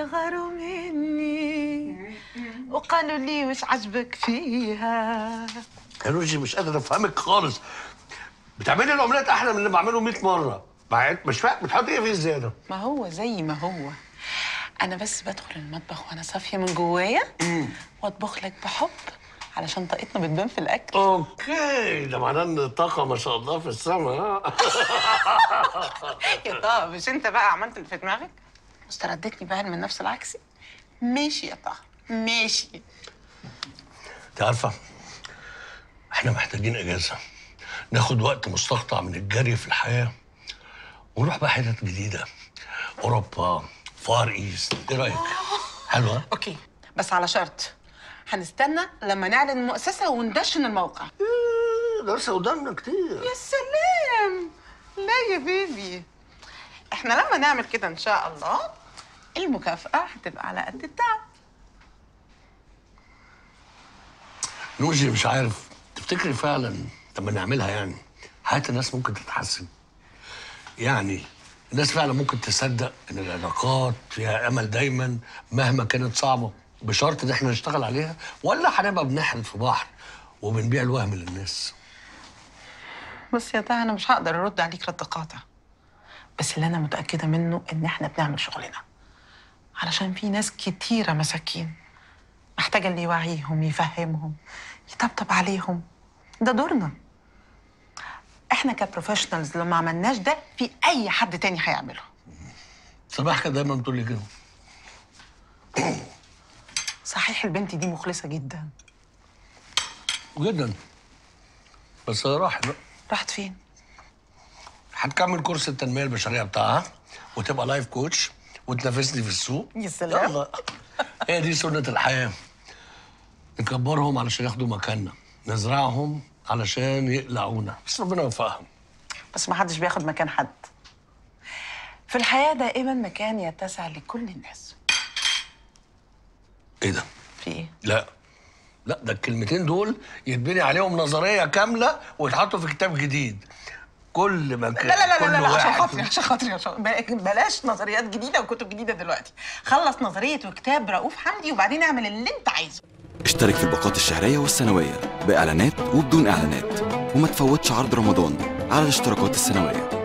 غاروا مني وقالوا لي مش عجبك فيها يا روجي مش قادر افهمك خالص بتعملي الاومليت احلى من اللي بعمله 100 مره بعد مش فاهم بتحطي ايه فيه زياده ما هو زي ما هو انا بس بدخل المطبخ وانا صافيه من جوايا واطبخ لك بحب علشان طاقتنا بتبان في الاكل اوكي ده معناه ان الطاقه ما شاء الله في السماء يا طه مش انت بقى عملت اللي في دماغك واستردتني بقى من نفس العكسي ماشي يا طه ماشي انت عارفه احنا محتاجين اجازه ناخد وقت مستقطع من الجري في الحياه ونروح بقى حتت جديده اوروبا فار ايست ايه رايك حلوه اوكي بس على شرط هنستنى لما نعلن المؤسسه وندشن الموقع ده لسه قدامنا كتير يا سلام لا يا بيبي احنا لما نعمل كده ان شاء الله المكافأة هتبقى على قد التعب نوجي مش عارف تفتكري فعلا لما نعملها يعني حياه الناس ممكن تتحسن يعني الناس فعلا ممكن تصدق ان العلاقات فيها امل دايما مهما كانت صعبه بشرط ان احنا نشتغل عليها ولا هنبقى بنحرد في بحر وبنبيع الوهم للناس بص يا طه انا مش هقدر ارد عليك رد قاطع بس اللي انا متاكده منه ان احنا بنعمل شغلنا علشان في ناس كتيره مساكين محتاجه اللي يوعيهم يفهمهم يطبطب عليهم ده دورنا احنا كبروفيشنالز لو ما عملناش ده في اي حد تاني هيعمله صباح كده دايما بتقول لي كده صحيح البنت دي مخلصه جدا جدا بس هي راحت بقى راحت فين هتكمل كورس التنميه البشريه بتاعها وتبقى لايف كوتش وتنافسني في السوق يا سلام. يلا هي دي سنه الحياه نكبرهم علشان ياخدوا مكاننا نزرعهم علشان يقلعونا بس ربنا يوفقهم بس ما حدش بياخد مكان حد في الحياه دائما مكان يتسع لكل الناس ايه ده في ايه لا لا ده الكلمتين دول يتبني عليهم نظريه كامله ويتحطوا في كتاب جديد كل مكان لا لا لا كل لا, لا عشان واحد خاطري عشان خاطري عشان بل- بلاش نظريات جديده وكتب جديده دلوقتي خلص نظريه وكتاب رؤوف حمدي وبعدين اعمل اللي انت عايزه اشترك في الباقات الشهرية والسنوية بإعلانات وبدون إعلانات وما تفوتش عرض رمضان على الاشتراكات السنوية